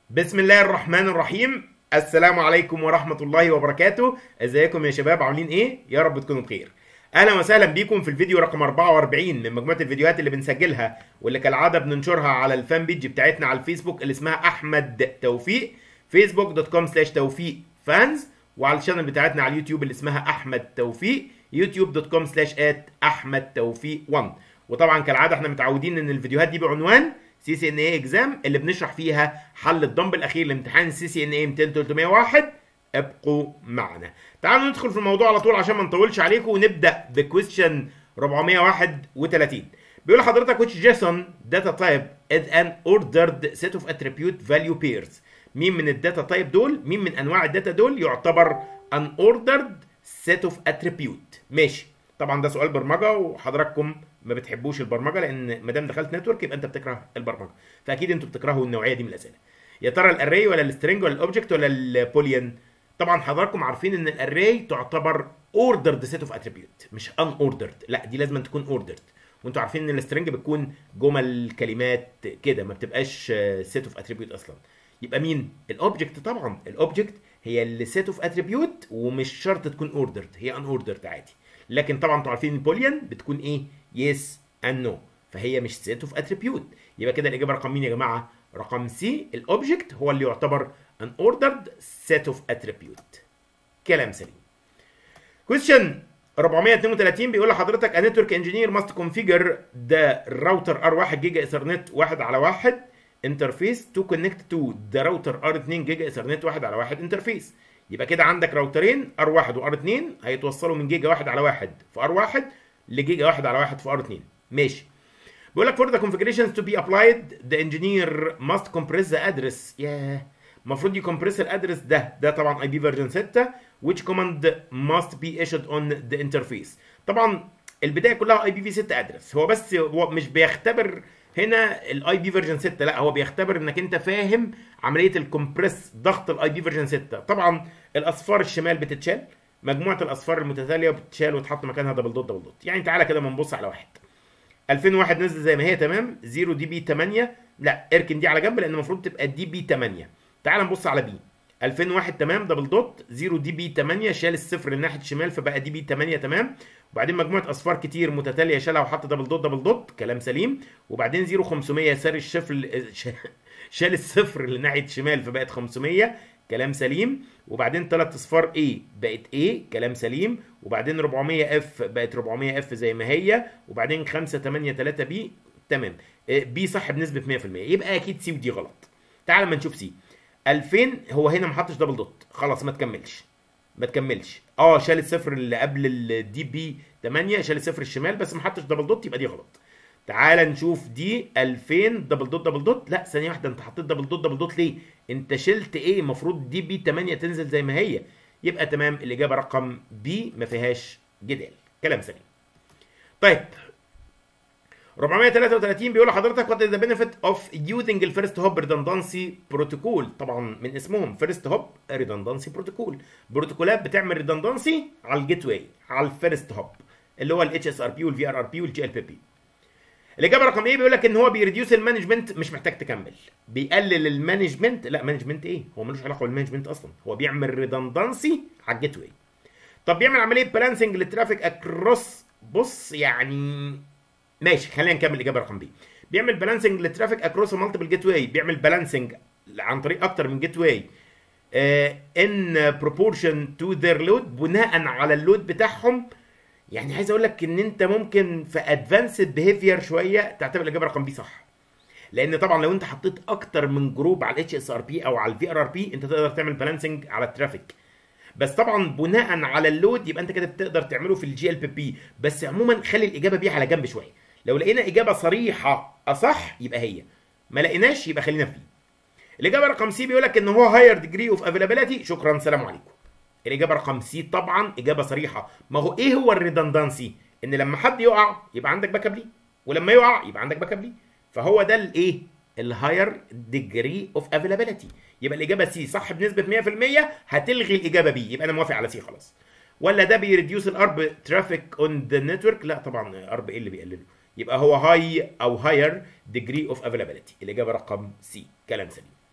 بسم الله الرحمن الرحيم السلام عليكم ورحمة الله وبركاته ازيكم يا شباب عاملين ايه يا رب تكونوا بخير اهلا وسهلا بيكم في الفيديو رقم 44 من مجموعة الفيديوهات اللي بنسجلها واللي كالعادة بننشرها على الفان بيج بتاعتنا على الفيسبوك اللي اسمها احمد توفيق فيسبوك دوت كوم سلاش توفيق فانز وعلى الشانل بتاعتنا على اليوتيوب اللي اسمها احمد توفيق يوتيوب دوت كوم سلاش ات احمد توفيق 1 وطبعا كالعاده احنا متعودين ان الفيديوهات دي بعنوان سي سي ان اي اكزام اللي بنشرح فيها حل الضمب الاخير لامتحان سي سي ان اي 200 301 ابقوا معنا تعالوا ندخل في الموضوع على طول عشان ما نطولش عليكم ونبدا بكويستشن 431 بيقول لحضرتك which JSON data type is an ordered set of attribute value pairs مين من الداتا تايب دول مين من انواع الداتا دول يعتبر an ordered set of attribute ماشي طبعا ده سؤال برمجه وحضراتكم ما بتحبوش البرمجه لان ما دام دخلت نتورك يبقى انت بتكره البرمجه فاكيد انتوا بتكرهوا النوعيه دي من الاسئله يا ترى الاري ولا السترنج ولا الاوبجكت ولا البوليان طبعا حضراتكم عارفين ان الاري تعتبر اوردرد سيت اوف اتريبيوت مش ان اوردرد لا دي لازم تكون اوردرد وانتوا عارفين ان السترنج بتكون جمل كلمات كده ما بتبقاش سيت اوف اتريبيوت اصلا يبقى مين الاوبجكت طبعا الاوبجكت هي اللي سيت اوف اتريبيوت ومش شرط تكون اوردرد هي ان اوردرد عادي لكن طبعا انتوا عارفين البوليان بتكون ايه يس اند نو فهي مش سيت اوف اتريبيوت يبقى كده الاجابه رقم مين يا جماعه رقم سي الاوبجكت هو اللي يعتبر ان اوردرد سيت اوف اتريبيوت كلام سليم كويستشن 432 بيقول لحضرتك a network engineer must configure the router R1 جيجا ايثرنت 1 على 1 انترفيس to connect to the router R2 جيجا ايثرنت 1 على 1 انترفيس يبقى كده عندك راوترين R1 وR2 هيتوصلوا من جيجا 1 على 1 في R1 لجيجا 1 على 1 في R2 ماشي بيقول لك for the configurations to be applied the engineer must compress the address ياه المفروض يكمبرس الادرس ده ده طبعا اي بي فيرجن 6 which command must be issued on the interface طبعا البدايه كلها اي بي في 6 ادرس هو بس هو مش بيختبر هنا الاي بي فيرجن 6 لا هو بيختبر انك انت فاهم عمليه الكمبريس ضغط الاي بي فيرجن 6 طبعا الاصفار الشمال بتتشال مجموعه الاصفار المتتاليه بتتشال وتحط مكانها دبل دوت دبل دوت يعني تعالى كده ما نبص على واحد 2001 نزل زي ما هي تمام 0 دي بي 8 لا اركن دي على جنب لان المفروض تبقى دي بي 8 تعال نبص على بي 2001 تمام دبل دوت 0 دي بي 8 شال الصفر لناحيه الشمال فبقى دي بي 8 تمام وبعدين مجموعه اصفار كتير متتاليه شالها وحط دبل دوت دبل دوت كلام سليم وبعدين 0 500 سار الشفل شال الصفر لناحيه الشمال فبقت 500 كلام سليم وبعدين ثلاث اصفار A بقت A كلام سليم وبعدين 400 F بقت 400 F زي ما هي وبعدين 5 8 3 B تمام B صح بنسبه 100% يبقى اكيد سي ودي غلط تعال ما نشوف سي 2000 هو هنا ما حطش دبل دوت خلاص ما تكملش ما تكملش اه شال الصفر اللي قبل الدي بي 8 شال الصفر الشمال بس ما حطش دبل دوت يبقى دي غلط تعال نشوف دي 2000 دبل دوت دبل دوت لا ثانيه واحده انت حطيت دبل دوت دبل دوت ليه انت شلت ايه المفروض دي بي 8 تنزل زي ما هي يبقى تمام الاجابه رقم بي ما فيهاش جدال كلام سليم طيب 433 بيقول لحضرتك what is the benefit of using the first hop redundancy protocol طبعا من اسمهم first hop redundancy protocol بروتوكولات بتعمل redundancy على الجيت واي على الفيرست هوب اللي هو الاتش اس ار بي والفي ار ار بي والجي ال بي بي الاجابه رقم ايه بيقول لك ان هو بيريديوس المانجمنت مش محتاج تكمل بيقلل المانجمنت لا مانجمنت ايه هو ملوش علاقه بالمانجمنت اصلا هو بيعمل ريدندنسي على الجيت واي طب بيعمل عمليه بالانسنج للترافيك اكروس بص يعني ماشي خلينا نكمل الاجابه رقم بي بيعمل بالانسنج للترافيك اكروس مالتيبل جيت واي بيعمل بالانسنج عن طريق اكتر من جيت واي ان بروبورشن تو ذير لود بناء على اللود بتاعهم يعني عايز اقول لك ان انت ممكن في ادفانسد بيهيفير شويه تعتبر الاجابه رقم بي صح لان طبعا لو انت حطيت اكتر من جروب على الاتش اس ار بي او على الفي ار ار بي انت تقدر تعمل بالانسنج على الترافيك بس طبعا بناء على اللود يبقى انت كده بتقدر تعمله في الجي ال بي بي بس عموما خلي الاجابه بي على جنب شويه لو لقينا اجابه صريحه اصح يبقى هي ما لقيناش يبقى خلينا في الاجابه رقم سي بيقول لك ان هو هاير ديجري اوف افيلابيلتي شكرا سلام عليكم الاجابه رقم سي طبعا اجابه صريحه ما هو ايه هو الريدندنسي ان لما حد يقع يبقى عندك باك اب ليه ولما يقع يبقى عندك باك اب ليه فهو ده الايه الهاير ديجري اوف افيلابيلتي يبقى الاجابه سي صح بنسبه 100% هتلغي الاجابه بي يبقى انا موافق على سي خلاص ولا ده بيريديوس الارب ترافيك اون ذا نتورك لا طبعا ارب ايه اللي بيقلله يبقى هو هاي او هاير ديجري اوف افيلابيلتي الاجابه رقم سي كلام سليم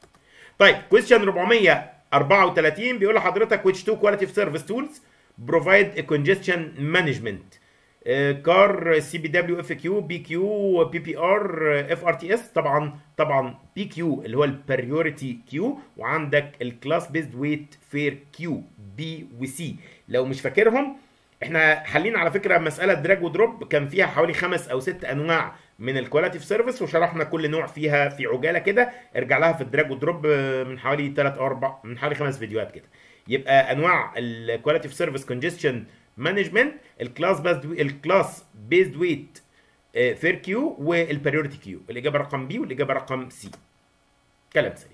طيب كويستشن 434 بيقول لحضرتك which two quality of service tools provide a congestion management كار سي بي دبليو اف كيو بي كيو بي بي ار اف ار تي اس طبعا طبعا بي كيو اللي هو البريوريتي كيو وعندك الكلاس بيزد ويت فير كيو بي وسي لو مش فاكرهم احنا حالين على فكره مساله دراج ودروب كان فيها حوالي خمس او ست انواع من الكواليتي في سيرفيس وشرحنا كل نوع فيها في عجاله كده ارجع لها في الدراج ودروب من حوالي 3 او 4 من حوالي خمس فيديوهات كده يبقى انواع الكواليتي في سيرفيس كونجستشن مانجمنت الكلاس بيزد الكلاس بيزد ويت فير كيو والبريورتي كيو الاجابه رقم بي والاجابه رقم سي كلام سليم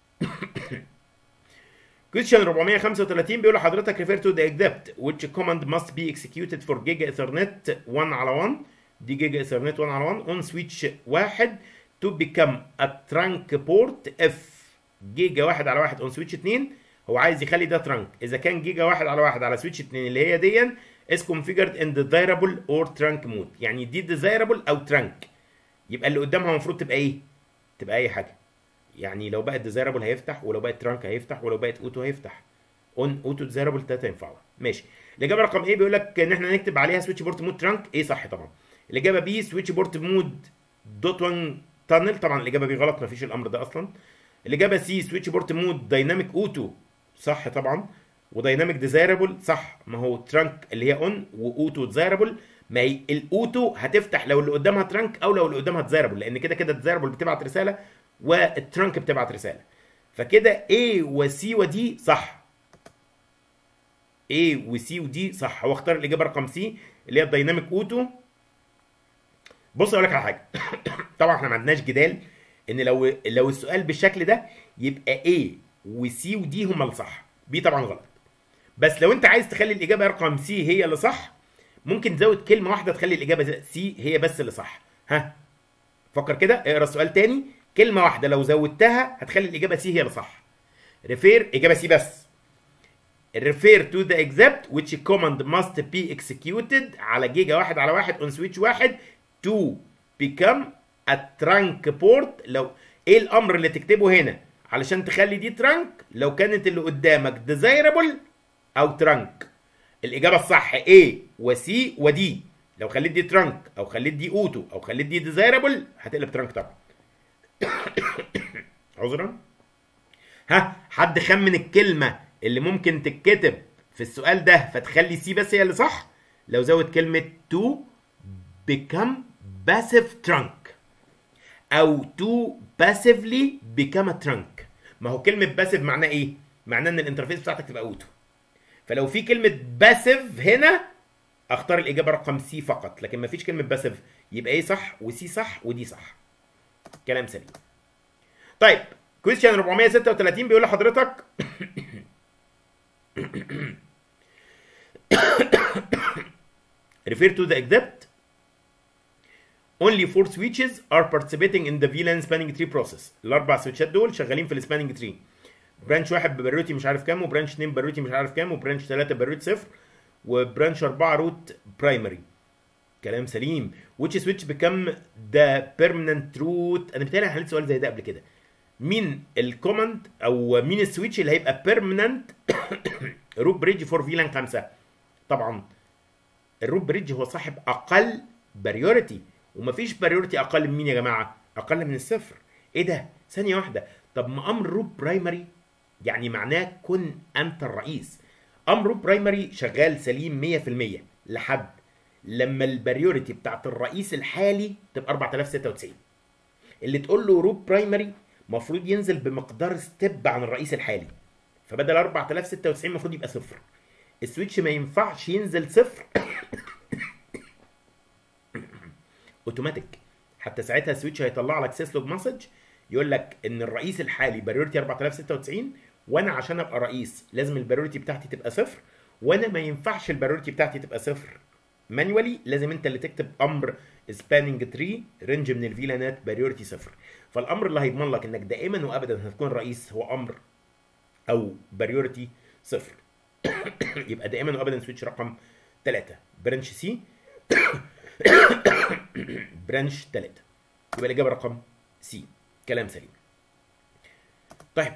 كويشن 435 بيقول لحضرتك refer to the except which command must be executed for giga ethernet 1 على 1 دي جيجا ايثرنت 1 على 1 on switch واحد to become a trunk port if جيجا واحد على واحد on switch 2 هو عايز يخلي ده ترانك اذا كان جيجا واحد على واحد على سويتش 2 اللي هي دي is configured in desirable or trunk mode يعني دي desirable او ترانك يبقى اللي قدامها المفروض تبقى ايه تبقى اي حاجه يعني لو بقت desirable هيفتح ولو بقت ترانك هيفتح ولو بقت اوتو هيفتح اون اوتو desirable تلاته ينفعوا ماشي الاجابه رقم ايه بيقول لك ان احنا نكتب عليها سويتش بورت مود ترانك ايه صح طبعا الاجابه بي سويتش بورت مود دوت 1 تانل طبعا الاجابه بي غلط مفيش الامر ده اصلا الاجابه سي سويتش بورت مود دايناميك اوتو صح طبعا ودايناميك ديزايربل صح ما هو ترانك اللي هي اون واوتو ديزايربل ما هي الاوتو هتفتح لو اللي قدامها ترانك او لو اللي قدامها ديزايربل لان كده كده ديزايربل بتبعت رساله والترانك بتبعت رساله فكده A وسي ودي صح A وسي ودي صح هو اختار الاجابه رقم سي اللي هي الدايناميك اوتو بص اقول لك على حاجه طبعا احنا ما عندناش جدال ان لو لو السؤال بالشكل ده يبقى A وسي ودي هما اللي صح بي طبعا غلط بس لو انت عايز تخلي الاجابه رقم سي هي اللي صح ممكن تزود كلمه واحده تخلي الاجابه سي هي بس اللي صح ها فكر كده اقرا السؤال تاني كلمه واحده لو زودتها هتخلي الاجابه سي هي اللي صح ريفير اجابه سي بس refer to the except which command must be executed على جيجا واحد على واحد on switch واحد to become a trunk port لو ايه الامر اللي تكتبه هنا علشان تخلي دي ترانك لو كانت اللي قدامك desirable او ترانك الاجابه الصح A وسي ودي لو خليت دي ترانك او خليت دي اوتو او خليت دي desirable هتقلب ترانك طبعا عذرا ها حد خمن الكلمه اللي ممكن تتكتب في السؤال ده فتخلي سي بس هي اللي صح لو زود كلمه to become passive trunk او to passively become a trunk ما هو كلمه باسيف معناه ايه معناه ان الانترفيس بتاعتك تبقى اوتو فلو في كلمه باسيف هنا اختار الاجابه رقم سي فقط لكن ما فيش كلمه باسيف يبقى ايه صح وسي صح ودي صح كلام سليم طيب كويستشن 436 بيقول لحضرتك refer to the except only four switches are participating in the VLAN spanning tree process الاربع سويتشات دول شغالين في السباننج تري برانش واحد ببريوتي مش عارف كام وبرانش اتنين ببريوتي مش عارف كام وبرانش ثلاثة ببريوتي صفر وبرانش أربعة روت برايمري كلام سليم which switch become the permanent root انا بتهيألي حليت سؤال زي ده قبل كده مين الكوماند او مين السويتش اللي هيبقى permanent روت بريدج فور فيلان خمسة طبعا الروت بريدج هو صاحب اقل بريورتي ومفيش بريورتي اقل من مين يا جماعه اقل من الصفر ايه ده ثانيه واحده طب ما امر روت برايمري يعني معناه كن انت الرئيس امر روت برايمري شغال سليم 100% لحد لما البريورتي بتاعت الرئيس الحالي تبقى 4096 اللي تقول له روت برايمري المفروض ينزل بمقدار ستيب عن الرئيس الحالي فبدل 4096 المفروض يبقى صفر السويتش ما ينفعش ينزل صفر اوتوماتيك حتى ساعتها السويتش هيطلع لك سيسلوج مسج يقول لك ان الرئيس الحالي بريورتي 4096 وانا عشان ابقى رئيس لازم البريورتي بتاعتي تبقى صفر وانا ما ينفعش البريورتي بتاعتي تبقى صفر مانوالي لازم انت اللي تكتب امر سباننج تري رينج من الفيلانات بريورتي صفر فالامر اللي هيضمن لك انك دائما وابدا هتكون رئيس هو امر او بريورتي صفر يبقى دائما وابدا سويتش رقم 3 برانش سي برانش 3 يبقى الاجابه رقم سي كلام سليم طيب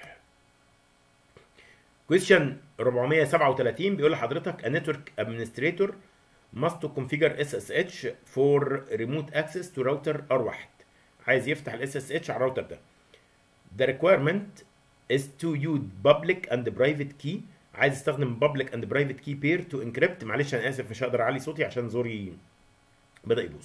question 437 بيقول لحضرتك a network administrator must configure SSH for remote access to router R1 عايز يفتح ال SSH على الراوتر ده the requirement is to use public and private key عايز استخدم public and private key pair to encrypt معلش انا اسف مش هقدر اعلي صوتي عشان زوري بدا يبوظ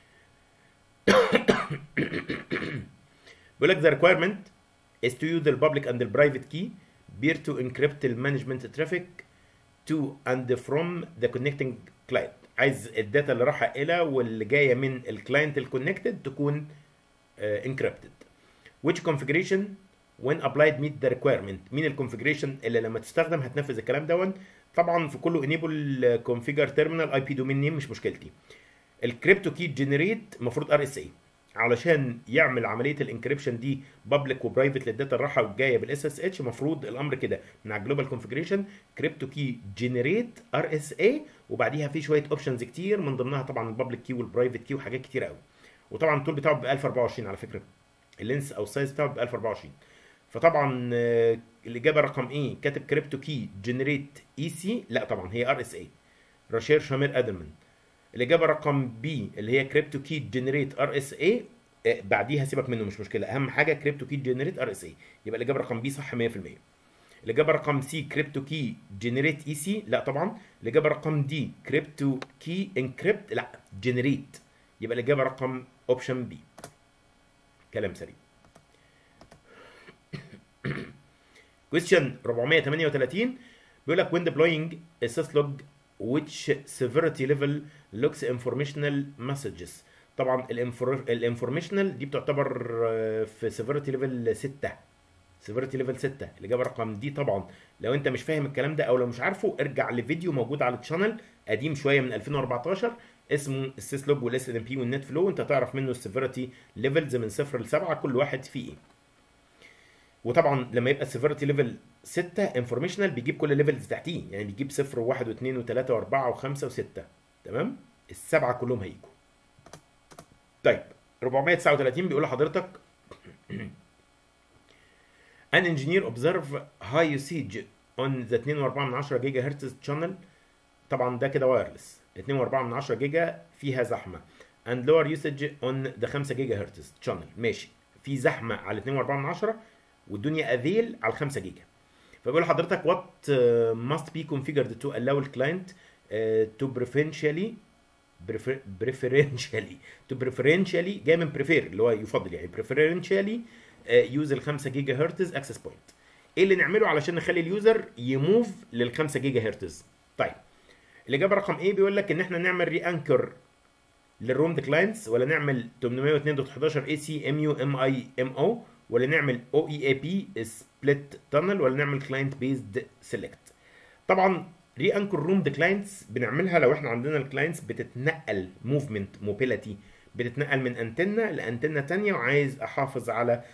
بيقول لك the requirement is to use the public and the private key pair to encrypt the management traffic to and from the connecting client عايز الداتا اللي رايحه الى واللي جايه من الكلاينت الكونكتد تكون uh, encrypted which configuration when applied meet the requirement مين الكونفيجريشن اللي لما تستخدم هتنفذ الكلام دون طبعا في كله enable configure terminal اي بي دومين نيم مش مشكلتي الكريبتو كي جنريت المفروض ار اس اي علشان يعمل عمليه الانكريبشن دي بابليك وبرايفت للداتا الرايحه والجايه بالاس اس اتش المفروض الامر كده من على الجلوبال كونفيجريشن كريبتو كي جنريت ار اس اي وبعديها في شويه اوبشنز كتير من ضمنها طبعا البابليك كي والبرايفت كي وحاجات كتير قوي وطبعا التول بتاعه ب 1024 على فكره اللينس او السايز بتاعه ب 1024 فطبعا الاجابه رقم ايه كاتب كريبتو كي جنريت اي سي لا طبعا هي ار اس اي راشير شامير ادلمان الاجابه رقم بي اللي هي كريبتو كي جنريت ار اس اي بعديها سيبك منه مش مشكله اهم حاجه كريبتو كي جنريت ار اس اي يبقى الاجابه رقم بي صح 100% الاجابه رقم سي كريبتو كي جنريت اي سي لا طبعا الاجابه رقم دي كريبتو كي انكريبت لا جنريت يبقى الاجابه رقم اوبشن بي كلام سليم question 438 بيقول لك when deploying a syslog which severity level looks informational messages طبعا الانفورميشنال دي بتعتبر في severity level 6 severity level 6 الاجابه رقم دي طبعا لو انت مش فاهم الكلام ده او لو مش عارفه ارجع لفيديو موجود على الشانل قديم شويه من 2014 اسمه السيسلوج والاس ان بي والنت فلو انت تعرف منه السيفيرتي ليفلز من 0 ل 7 كل واحد فيه ايه وطبعا لما يبقى السيفيرتي ليفل 6 انفورميشنال بيجيب كل الليفلز تحتيه يعني بيجيب 0 و1 و2 و3 و4 و5 و6 تمام السبعه كلهم هيجوا طيب 439 بيقول لحضرتك An engineer observe high usage on the 2.4 جيجا هرتز channel طبعا ده كده وايرلس 2.4 جيجا فيها زحمه and lower usage on the 5 جيجا هرتز channel ماشي في زحمه على 2.4 والدنيا افيل على 5 جيجا فبيقول لحضرتك what uh, must be configured to allow the client uh, to preferentially preferentially to preferentially جاي من prefer اللي هو يفضل يعني preferentially uh, use ال 5 جيجا هرتز access point ايه اللي نعمله علشان نخلي اليوزر يموف لل 5 جيجا هرتز طيب الاجابه رقم ايه بيقول لك ان احنا نعمل ري انكر للرومد كلاينتس ولا نعمل 802.11 اي سي ام يو ام اي ام او ولا نعمل او اي اي بي سبليت تانل ولا نعمل كلاينت بيزد سيلكت طبعا ري انكر رومد كلاينتس بنعملها لو احنا عندنا الكلاينتس بتتنقل موفمنت موبيليتي بتتنقل من انتنه لانتنه تانية وعايز احافظ على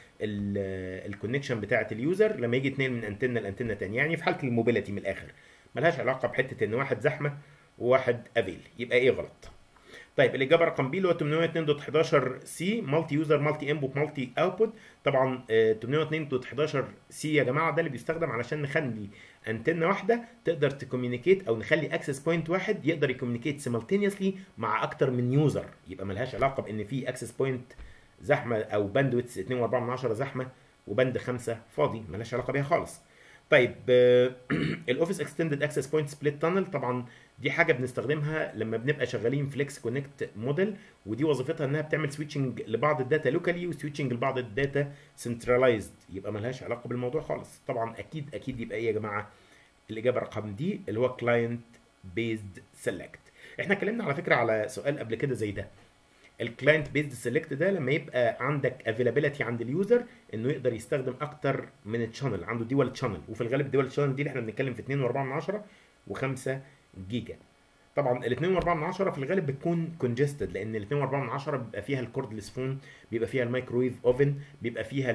الكونكشن بتاعه اليوزر لما يجي اتنين من انتنه لانتنه تانية يعني في حاله الموبيليتي من الاخر ملهاش علاقه بحته ان واحد زحمه وواحد افيل يبقى ايه غلط طيب الاجابه رقم بي اللي هو 802.11 سي مالتي يوزر مالتي انبوت مالتي اوتبوت طبعا 802.11 سي يا جماعه ده اللي بيستخدم علشان نخلي انتنه واحده تقدر تكوميونيكيت او نخلي اكسس بوينت واحد يقدر يكوميونيكيت سيمالتينيوسلي مع اكتر من يوزر يبقى ملهاش علاقه بان في اكسس بوينت زحمه او باندويتس 2.4 زحمه وبند 5 فاضي ملهاش علاقه بيها خالص طيب الاوفيس اكستندد اكسس بوينت سبليت تانل طبعا دي حاجه بنستخدمها لما بنبقى شغالين فليكس كونكت موديل ودي وظيفتها انها بتعمل سويتشنج لبعض الداتا لوكالي وسويتشنج لبعض الداتا سنترلايزد يبقى ملهاش علاقه بالموضوع خالص طبعا اكيد اكيد يبقى ايه يا جماعه الاجابه رقم دي اللي هو كلاينت بيزد سيلكت احنا اتكلمنا على فكره على سؤال قبل كده زي ده الكلاينت بيزد سيلكت ده لما يبقى عندك افيلابيلتي عند اليوزر انه يقدر يستخدم اكتر من الشانل عنده ديوال شانل وفي الغالب الديوال شانل دي اللي احنا بنتكلم في 2.4 و5 جيجا طبعا ال 2.4 في الغالب بتكون كونجستد لان ال 2.4 بيبقى فيها الكوردلس فون بيبقى فيها الميكرويف اوفن بيبقى فيها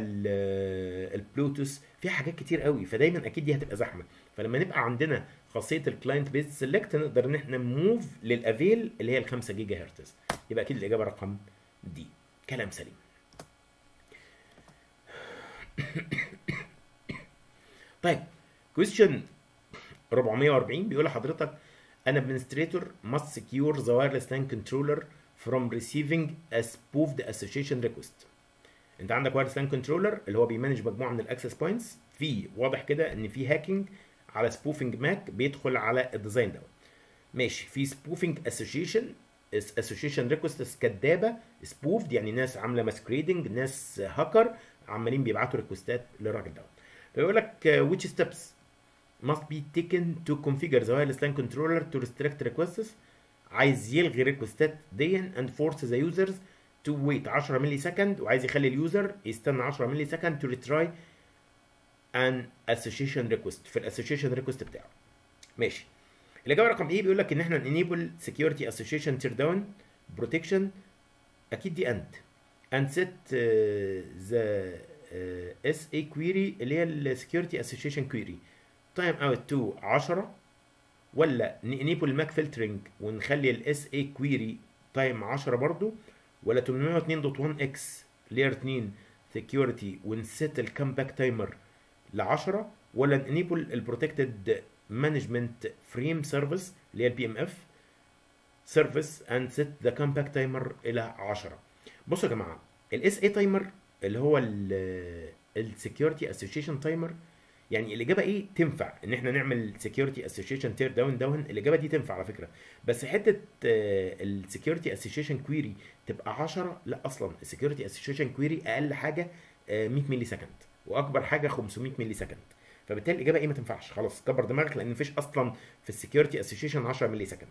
البلوتوث فيها حاجات كتير قوي فدايما اكيد دي هتبقى زحمه فلما نبقى عندنا خاصيه الكلاينت بيز سيلكت نقدر ان احنا نموف للافيل اللي هي ال 5 جيجا هرتز يبقى اكيد الاجابه رقم دي كلام سليم طيب كويستشن 440 بيقول لحضرتك an administrator must secure the wireless LAN controller from receiving a spoofed association request انت عندك wireless LAN controller اللي هو بيمانج مجموعه من الاكسس بوينتس في واضح كده ان في هاكينج على سبوفنج ماك بيدخل على الديزاين دوت ماشي في سبوفنج اسوشيشن اسوشيشن ريكوست كدابه سبوفد يعني ناس عامله ماسكريدنج ناس هاكر عمالين بيبعتوا ريكوستات للراجل دوت فيقول لك uh, which steps must be taken to configure the wireless LAN controller to restrict requests عايز يلغي ريكوستات دي and force the users to wait 10 ملي سكند وعايز يخلي اليوزر يستنى 10 ملي سكند to retry an association request في الاسوشيشن ريكوست بتاعه ماشي الاجابه رقم ايه بيقول لك ان احنا enable security association tear down protection اكيد دي end and set uh, the uh, SA query اللي هي ال security association query time out to 10 ولا enable الماك فلترنج ونخلي ال SA query تايم 10 برضو ولا 802.1x layer 2 security ونست الكامباك تايمر ل 10 ولا enable البروتكتد مانجمنت فريم سيرفيس اللي هي البي ام اف سيرفيس اند سيت ذا كامباك تايمر الى 10 بصوا يا جماعه الاس اي تايمر اللي هو السكيورتي اسوشيشن تايمر يعني الاجابه ايه تنفع ان احنا نعمل سكيورتي اسوشيشن تير داون داون الاجابه دي تنفع على فكره بس حته السكيورتي اسوشيشن كويري تبقى 10 لا اصلا السكيورتي اسوشيشن كويري اقل حاجه 100 ملي سكند واكبر حاجه 500 ملي سكند فبالتالي الاجابه ايه ما تنفعش خلاص كبر دماغك لان مفيش اصلا في السكيورتي اسوشيشن 10 ملي سكند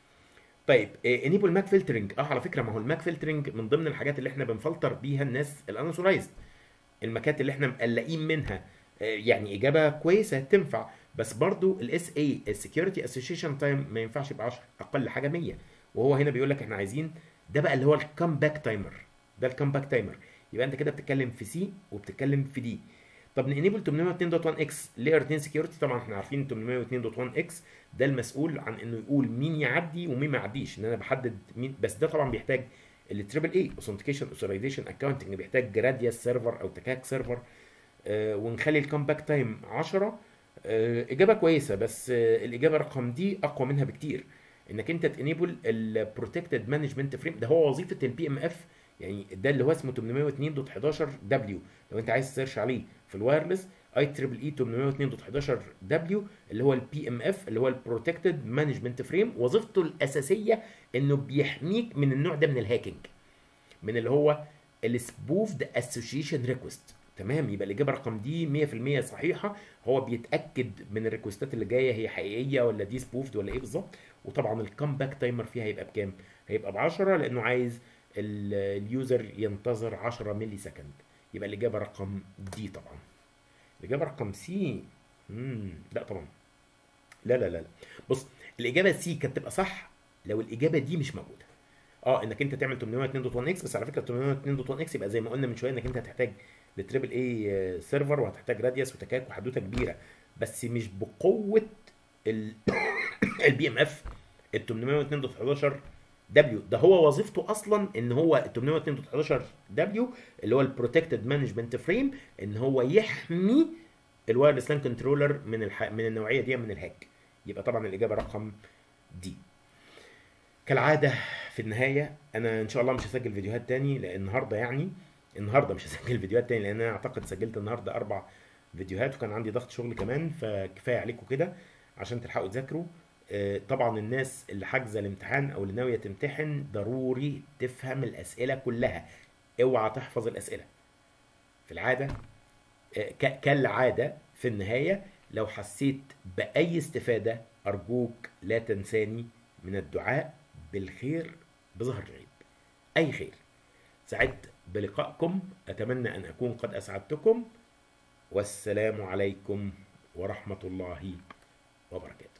طيب انيبل ماك فلترنج اه على فكره ما هو الماك فلترنج من ضمن الحاجات اللي احنا بنفلتر بيها الناس الانسورايزد الماكات اللي احنا مقلقين منها يعني اجابه كويسه تنفع بس برضو الاس اي السكيورتي اسوشيشن تايم ما ينفعش يبقى 10 اقل حاجه 100 وهو هنا بيقول لك احنا عايزين ده بقى اللي هو الكامباك تايمر ده الكامباك تايمر يبقى انت كده بتتكلم في سي وبتتكلم في دي طب نيبل 802.1 اكس لاير 2 سكيورتي طبعا احنا عارفين 802.1 اكس ده المسؤول عن انه يقول مين يعدي ومين ما يعديش ان انا بحدد مين بس ده طبعا بيحتاج التريبل اي اوثنتيكيشن اوثرايزيشن اكونتنج بيحتاج جرادياس سيرفر او تكاك سيرفر آه ونخلي الكامباك تايم 10 آه اجابه كويسه بس آه الاجابه رقم دي اقوى منها بكتير انك انت تنيبل البروتكتد مانجمنت فريم ده هو وظيفه البي ام اف يعني ده اللي هو اسمه 802.11 دبليو لو انت عايز تسيرش عليه في الوايرلس اي تريبل اي 802.11 دبليو اللي هو البي ام اف اللي هو البروتكتد مانجمنت فريم وظيفته الاساسيه انه بيحميك من النوع ده من الهاكينج من اللي هو السبوفد اسوشيشن ريكوست تمام يبقى الاجابه رقم دي 100% صحيحه هو بيتاكد من الريكوستات اللي جايه هي حقيقيه ولا دي سبوفد ولا ايه بالظبط وطبعا الكامباك تايمر فيها هيبقى بكام هيبقى ب 10 لانه عايز اليوزر ينتظر 10 ملي سكند يبقى الاجابه رقم دي طبعا الاجابه رقم سي امم لا طبعا لا لا لا لا بص الاجابه سي كانت تبقى صح لو الاجابه دي مش موجوده اه انك انت تعمل 802.1 اكس بس على فكره 802.1 اكس يبقى زي ما قلنا من شويه انك انت هتحتاج لتريبل اي سيرفر وهتحتاج راديوس وتكاك وحدوته كبيره بس مش بقوه البي ام اف ال 802.11 دبليو ده هو وظيفته اصلا ان هو 802.11 دبليو اللي هو البروتكتد مانجمنت فريم ان هو يحمي الوايرلس لان كنترولر من الح... من النوعيه دي من الهاك يبقى طبعا الاجابه رقم دي كالعاده في النهايه انا ان شاء الله مش هسجل فيديوهات تاني لان النهارده يعني النهارده مش هسجل فيديوهات تاني لان انا اعتقد سجلت النهارده اربع فيديوهات وكان عندي ضغط شغل كمان فكفايه عليكم كده عشان تلحقوا تذاكروا طبعا الناس اللي حاجزه الامتحان او اللي ناويه تمتحن ضروري تفهم الاسئله كلها اوعى تحفظ الاسئله في العاده كالعاده في النهايه لو حسيت باي استفاده ارجوك لا تنساني من الدعاء بالخير بظهر الغيب اي خير سعدت بلقائكم اتمنى ان اكون قد اسعدتكم والسلام عليكم ورحمه الله وبركاته